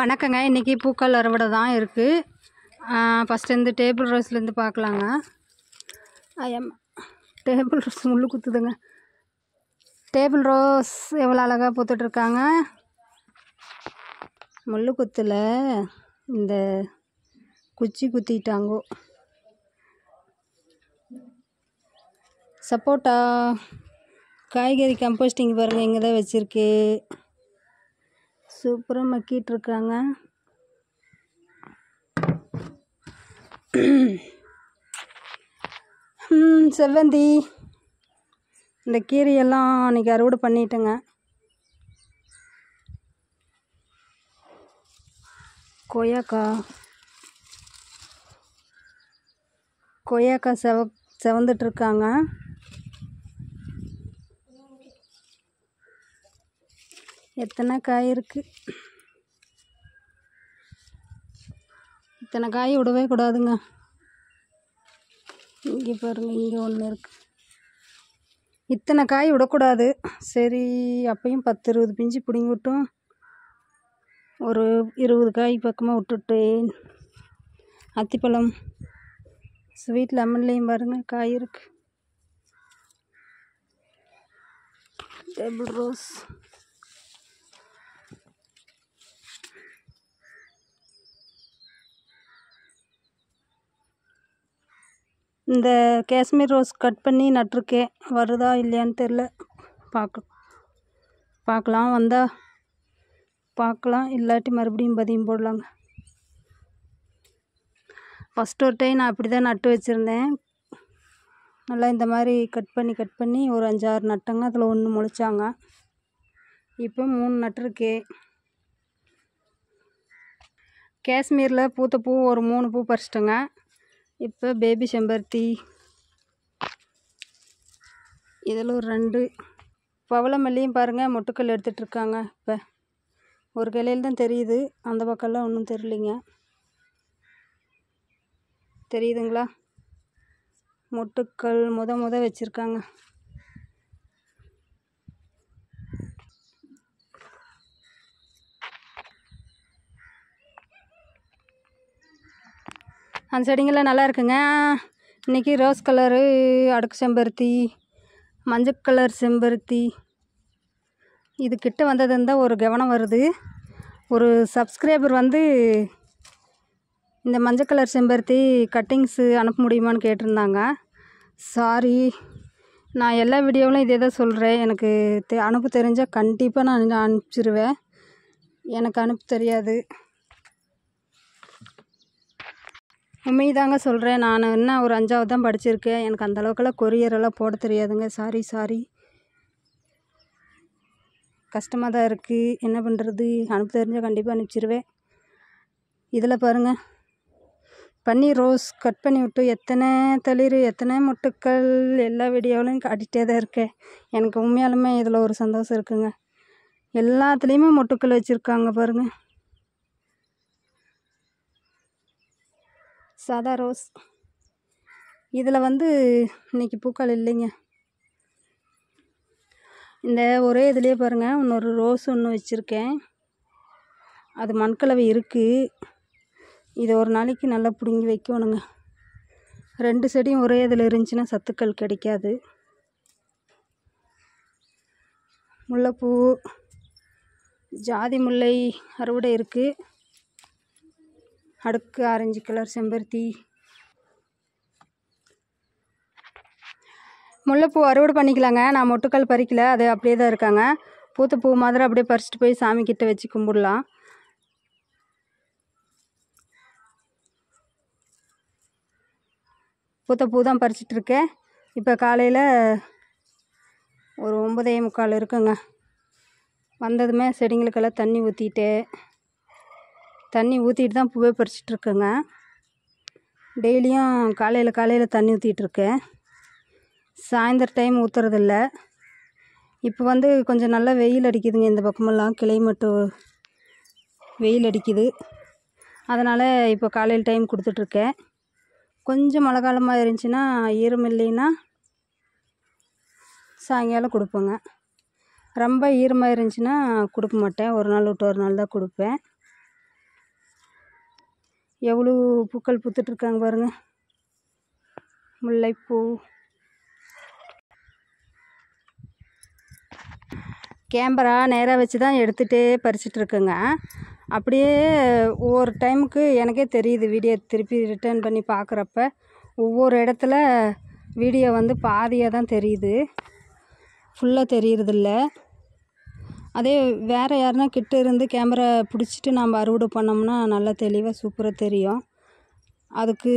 வணக்கங்க இன்றைக்கி பூக்கள் அறுவடை தான் இருக்குது ஃபஸ்ட்டு இந்த டேபிள் ரோஸ்லேருந்து பார்க்கலாங்க ஐயம் டேபிள் ரோஸ் முள்ளு குத்துதுங்க டேபிள் ரோஸ் எவ்வளோ அழகாக பூத்துட்ருக்காங்க முள்ளு குத்தில் இந்த குச்சி குத்திட்டாங்கோ சப்போட்டா காய்கறி கம்போஸ்டிங் பாருங்கள் இங்கே தான் வச்சுருக்கு சூப்பராக மக்கிட்டு இருக்காங்க ம், செவ்வந்தி இந்த கீரையெல்லாம் அன்றைக்கி அறுவடை பண்ணிட்டேங்க கொய்யாக்கா கொய்யாக்கா செவ செவந்துட்ருக்காங்க எத்தனை காய் இருக்குது இத்தனை காய் விடவே கூடாதுங்க இங்கே பாருங்கள் இங்கே ஒன்று இருக்குது இத்தனை காய் விடக்கூடாது சரி அப்பயும் பத்து இருபது பிஞ்சு பிடுங்கி விட்டோம் ஒரு இருபது காய் பக்கமாக விட்டுட்டேன் அத்திப்பழம் ஸ்வீட் லெமன்லேயும் பாருங்கள் காய் இருக்குது டேபிள் ரோஸ் இந்த காஷ்மீர் ரோஸ் கட் பண்ணி நட்டிருக்கேன் வருதா இல்லையான்னு தெரில பார்க்க பார்க்கலாம் வந்தால் பார்க்கலாம் இல்லாட்டி மறுபடியும் பதியம் போடலாங்க ஃபஸ்ட் ஒரு டைம் நான் அப்படி தான் நட்டு வச்சுருந்தேன் நல்லா இந்த மாதிரி கட் பண்ணி கட் பண்ணி ஒரு அஞ்சாறு நட்டங்க அதில் ஒன்று முளைச்சாங்க இப்போ மூணு நட்டிருக்கே காஷ்மீரில் பூத்த பூ ஒரு மூணு பூ பறிச்சிட்டேங்க இப்போ பேபி செம்பருத்தி இதில் ஒரு ரெண்டு பவளமல்லியும் பாருங்கள் மொட்டுக்கல் எடுத்துகிட்டு இருக்காங்க இப்போ ஒரு கிளையில் தான் தெரியுது அந்த பக்கம்லாம் ஒன்றும் தெரியலிங்க தெரியுதுங்களா மொட்டுக்கள் முத முத வச்சுருக்காங்க அந்த செடிங்கெல்லாம் நல்லா இருக்குங்க இன்றைக்கி ரோஸ் கலரு அடுக்கு செம்பருத்தி மஞ்சள் கலர் செம்பருத்தி இது கிட்ட வந்ததுன்னு தான் ஒரு கவனம் வருது ஒரு சப்ஸ்கிரைபர் வந்து இந்த மஞ்சள் கலர் செம்பருத்தி கட்டிங்ஸு அனுப்ப முடியுமான்னு கேட்டிருந்தாங்க சாரி நான் எல்லா வீடியோவிலும் இதே தான் சொல்கிறேன் எனக்கு தெ அனுப்ப தெரிஞ்சால் கண்டிப்பாக நான் அனுப்பிச்சிருவேன் எனக்கு அனுப்ப தெரியாது உண்மைதாங்க சொல்கிறேன் நான் என்ன ஒரு அஞ்சாவது தான் படிச்சிருக்கேன் எனக்கு அந்த அளவுக்கெல்லாம் கொரியர் எல்லாம் போட தெரியாதுங்க சாரி சாரி கஷ்டமாக தான் இருக்குது என்ன பண்ணுறது அனுப்ப தெரிஞ்சால் கண்டிப்பாக அனுப்பிச்சிருவேன் இதில் பாருங்கள் பன்னீர் ரோஸ் கட் பண்ணி விட்டு எத்தனை தளிர் எத்தனை மொட்டுக்கள் எல்லா வீடியோவிலையும் காட்டிகிட்டே தான் இருக்கேன் எனக்கு உண்மையாலுமே இதில் ஒரு சந்தோஷம் இருக்குங்க எல்லாத்துலேயுமே மொட்டுக்கள் வச்சுருக்காங்க பாருங்கள் சாதா ரோஸ் இதில் வந்து இன்னைக்கு பூக்கள் இல்லைங்க இந்த ஒரே இதுலேயே பாருங்கள் இன்னொரு ரோஸ் ஒன்று வச்சுருக்கேன் அது மண்கலவை இருக்குது இது ஒரு நாளைக்கு நல்லா பிடுங்கி வைக்கணுங்க ரெண்டு செடியும் ஒரே இதில் இருந்துச்சுன்னா சத்துக்கள் கிடைக்காது முல்லைப்பூ ஜாதி முல்லை அறுவடை இருக்குது அடுக்கு ஆரஞ்சு கலர் செம்பருத்தி முல்லைப்பூ அறுவடை பண்ணிக்கலாங்க நான் மொட்டுக்கள் பறிக்கல அது அப்படியே தான் இருக்காங்க பூத்த பூ மாதிரி அப்படியே பறிச்சிட்டு போய் சாமி கிட்ட வச்சு கும்பிடலாம் பூத்த பூ தான் பறிச்சிட்டு இருக்கேன் இப்போ காலையில் ஒரு ஒன்பதே முக்கால் இருக்குங்க வந்ததுமே செடிங்களுக்கெல்லாம் தண்ணி ஊற்றிட்டு தண்ணி ஊற்றிட்டு தான் பூவே பறிச்சிட்டு இருக்கேங்க டெய்லியும் காலையில் காலையில் தண்ணி ஊற்றிட்டு இருக்கேன் சாயந்தர டைம் ஊற்றுறதில்ல இப்போ வந்து கொஞ்சம் நல்லா வெயில் அடிக்குதுங்க இந்த பக்கமெல்லாம் கிளைமேட்டு வெயில் அடிக்குது அதனால் இப்போ காலையில் டைம் கொடுத்துட்ருக்கேன் கொஞ்சம் மழை காலமாக இருந்துச்சுன்னா ஈரம் இல்லைன்னா சாயங்காலம் கொடுப்பேங்க ரொம்ப ஈரமாக இருந்துச்சுன்னா கொடுக்க மாட்டேன் ஒரு நாள் விட்டு ஒரு நாள் தான் கொடுப்பேன் எவ்வளோ பூக்கள் பூத்துட்ருக்காங்க பாருங்கள் முல்லைப்பூ கேமரா நேராக வச்சு தான் எடுத்துகிட்டே பறிச்சிட்ருக்கேங்க அப்படியே ஒவ்வொரு டைமுக்கு எனக்கே தெரியுது வீடியோ திருப்பி ரிட்டர்ன் பண்ணி பார்க்குறப்ப ஒவ்வொரு இடத்துல வீடியோ வந்து பாதியாக தான் தெரியுது ஃபுல்லாக தெரியறதில்ல அதே வேறு யாருனா கிட்ட இருந்து கேமரா பிடிச்சிட்டு நம்ம அறுவடை பண்ணோம்னா நல்லா தெளிவாக சூப்பராக தெரியும் அதுக்கு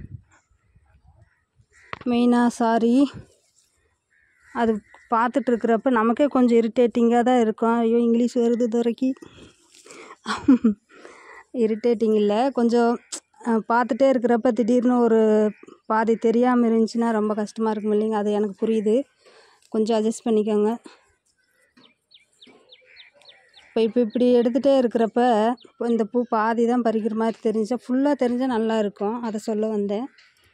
மெயினாக சாரி அது பார்த்துட்ருக்குறப்ப நமக்கே கொஞ்சம் இரிட்டேட்டிங்காக தான் இருக்கும் ஐயோ இங்கிலீஷ் வருது துறைக்கி இரிட்டேட்டிங் இல்லை கொஞ்சம் பார்த்துட்டே இருக்கிறப்ப திடீர்னு ஒரு பாதி தெரியாமல் இருந்துச்சுன்னா ரொம்ப கஷ்டமாக இருக்கும் இல்லைங்க அது எனக்கு புரியுது கொஞ்சம் அட்ஜஸ்ட் பண்ணிக்கோங்க இப்போ இப்போ இப்படி எடுத்துகிட்டே இருக்கிறப்ப இப்போ இந்த பூ பாதி தான் பறிக்கிற மாதிரி தெரிஞ்சா ஃபுல்லாக தெரிஞ்சால் நல்லா இருக்கும் அதை சொல்ல வந்தேன்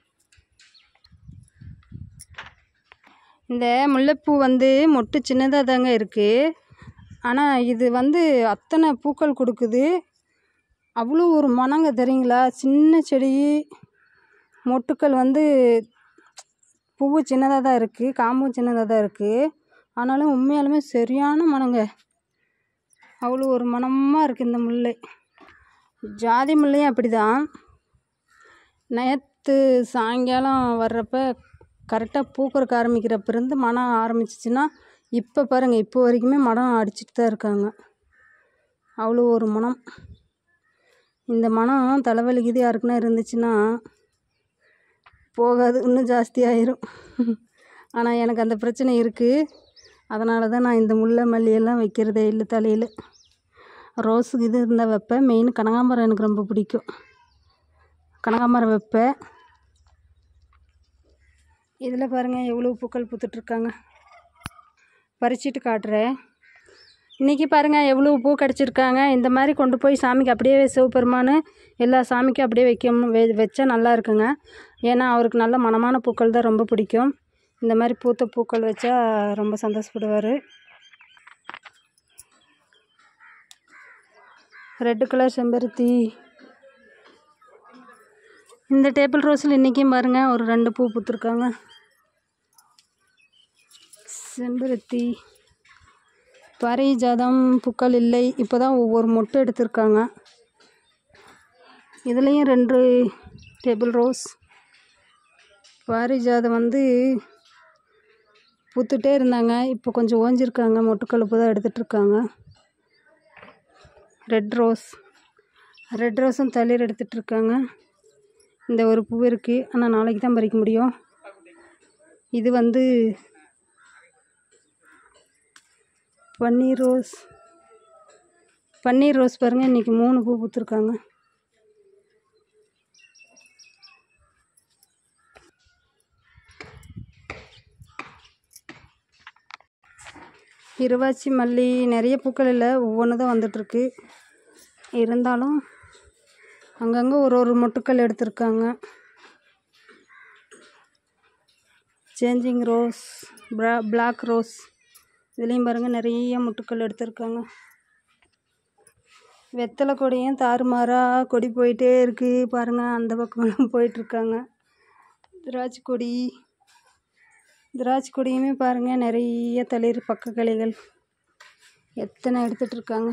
இந்த முல்லைப்பூ வந்து மொட்டு சின்னதாக தாங்க இருக்குது ஆனால் இது வந்து அத்தனை பூக்கள் கொடுக்குது அவ்வளோ ஒரு மனங்க தெரியுங்களா சின்ன செடி மொட்டுக்கள் வந்து பூவு சின்னதாக தான் இருக்குது காம்பும் சின்னதாக தான் இருக்குது ஆனாலும் உண்மையாலுமே சரியான மனங்க அவ்வளோ ஒரு மனமாக இருக்குது இந்த முல்லை ஜாதி முல்லையும் அப்படி தான் நேற்று சாயங்காலம் வர்றப்ப கரெக்டாக பூக்கறக்கு ஆரம்பிக்கிறப்ப இருந்து மனம் ஆரம்பிச்சிச்சின்னா இப்போ பாருங்கள் இப்போ வரைக்குமே மனம் அடிச்சிட்டு தான் இருக்காங்க அவ்வளோ ஒரு மனம் இந்த மனம் தலைவலிக்குது யாருக்குன்னா இருந்துச்சுன்னா போகாது இன்னும் ஜாஸ்தியாயிரும் ஆனால் எனக்கு அந்த பிரச்சனை இருக்குது அதனால தான் நான் இந்த முல்லை மல்லியெல்லாம் வைக்கிறதே இல்லை தலையில் ரோஸுக்கு இது இருந்தால் வைப்பேன் மெயின் கனகாம்பரம் எனக்கு ரொம்ப பிடிக்கும் கனகாம்பரம் வைப்பேன் இதில் பாருங்கள் எவ்வளோ பூக்கள் பூத்துட்ருக்காங்க பறிச்சிட்டு காட்டுறேன் இன்றைக்கி பாருங்கள் எவ்வளோ பூ கிடச்சிருக்காங்க இந்த மாதிரி கொண்டு போய் சாமிக்கு அப்படியே சிவபெருமான் எல்லா சாமிக்கும் அப்படியே வைக்கணும் வெ வச்சா நல்லா இருக்குங்க ஏன்னா அவருக்கு நல்ல மனமான பூக்கள் தான் ரொம்ப பிடிக்கும் இந்த மாதிரி பூத்த பூக்கள் வச்சா ரொம்ப சந்தோஷப்படுவார் ரெட்டு கலர் செம்பருத்தி இந்த டேபிள் ரோஸில் இன்றைக்கும் பாருங்கள் ஒரு ரெண்டு பூ பூத்துருக்காங்க செம்பருத்தி பாரிஜாதம் பூக்கள் இல்லை இப்போ தான் ஒவ்வொரு மொட்டு எடுத்திருக்காங்க இதுலேயும் ரெண்டு டேபிள் ரோஸ் பாரிஜாதம் வந்து பூத்துட்டே இருந்தாங்க இப்போ கொஞ்சம் ஓஞ்சிருக்காங்க மொட்டுக்கழுப்பு தான் எடுத்துகிட்ருக்காங்க ரெட் ரோஸ் ரெட் ரோஸும் தளிர் எடுத்துகிட்ருக்காங்க இந்த ஒரு பூ இருக்குது ஆனால் நாளைக்கு தான் பறிக்க முடியும் இது வந்து பன்னீர் ரோஸ் பன்னீர் ரோஸ் பாருங்கள் இன்றைக்கி மூணு பூ பூத்துருக்காங்க இருவாச்சி மல்லி நிறைய பூக்கள் இல்லை ஒவ்வொன்று தான் வந்துட்டுருக்கு இருந்தாலும் அங்கங்கே ஒரு ஒரு மொட்டுக்கள் எடுத்திருக்காங்க சேஞ்சிங் ரோஸ் ப்ரா பிளாக் ரோஸ் இதுலேயும் பாருங்கள் நிறைய மொட்டுக்கள் எடுத்திருக்காங்க வெத்தலை கொடியும் தாறுமாறாக கொடி போயிட்டே இருக்குது பாருங்கள் அந்த பக்கமெல்லாம் போயிட்டுருக்காங்க திராட்சை கொடி திராட்சை கொடியுமே பாருங்கள் நிறைய தளிர் பக்க கிளைகள் எத்தனை எடுத்துகிட்ருக்காங்க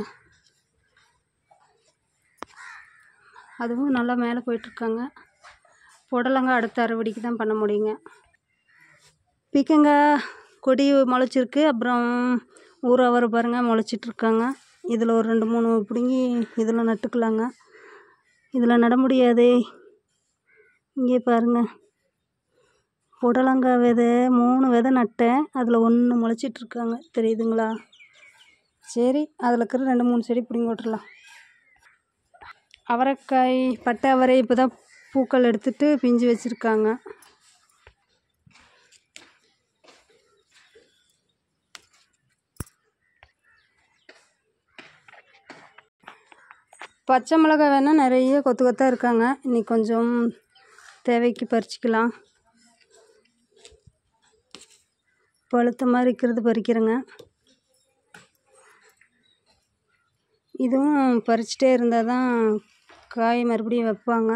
அதுவும் நல்லா மேலே போயிட்டுருக்காங்க புடலங்காய் அடுத்த அறுவடைக்கு தான் பண்ண முடியுங்க பீக்கங்காய் கொடி முளைச்சிருக்கு அப்புறம் ஊறவரை பாருங்கள் முளைச்சிட்ருக்காங்க இதில் ஒரு ரெண்டு மூணு பிடுங்கி இதில் நட்டுக்கலாங்க இதில் நட முடியாதே இங்கே பாருங்கள் புடலங்காய் விதை மூணு விதை நட்டேன் அதில் ஒன்று முளைச்சிட்ருக்காங்க தெரியுதுங்களா சரி அதில் இருக்கிற ரெண்டு மூணு செடி பிடுங்கி விட்றலாம் அவரைக்காய் பட்டை அவரை இப்போ தான் பூக்கள் எடுத்துட்டு பிஞ்சு வச்சுருக்காங்க பச்சை மிளகாய் வேணால் நிறைய கொத்து கொத்தாக இருக்காங்க இன்னைக்கு கொஞ்சம் தேவைக்கு பறிச்சிக்கலாம் பழுத்த மாதிரி இருக்கிறது பறிக்கிறேங்க இதுவும் பறிச்சிட்டே இருந்தால் தான் காய் மறுபடியும் வைப்பாங்க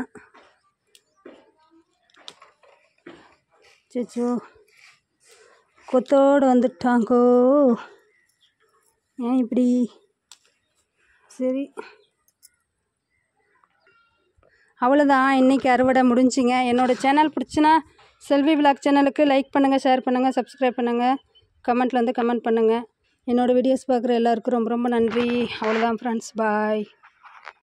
சச்சோ கொத்தோடு வந்துட்டாங்கோ ஏன் இப்படி சரி அவ்வளோதான் இன்றைக்கி அறுவடை முடிஞ்சுங்க என்னோடய சேனல் பிடிச்சினா செல்வி விலாக் சேனலுக்கு லைக் பண்ணுங்கள் ஷேர் பண்ணுங்கள் சப்ஸ்கிரைப் பண்ணுங்கள் கமெண்ட்டில் வந்து கமெண்ட் பண்ணுங்கள் என்னோடய வீடியோஸ் பார்க்குற எல்லாருக்கும் ரொம்ப ரொம்ப நன்றி அவ்வளோதான் ஃப்ரெண்ட்ஸ் பாய்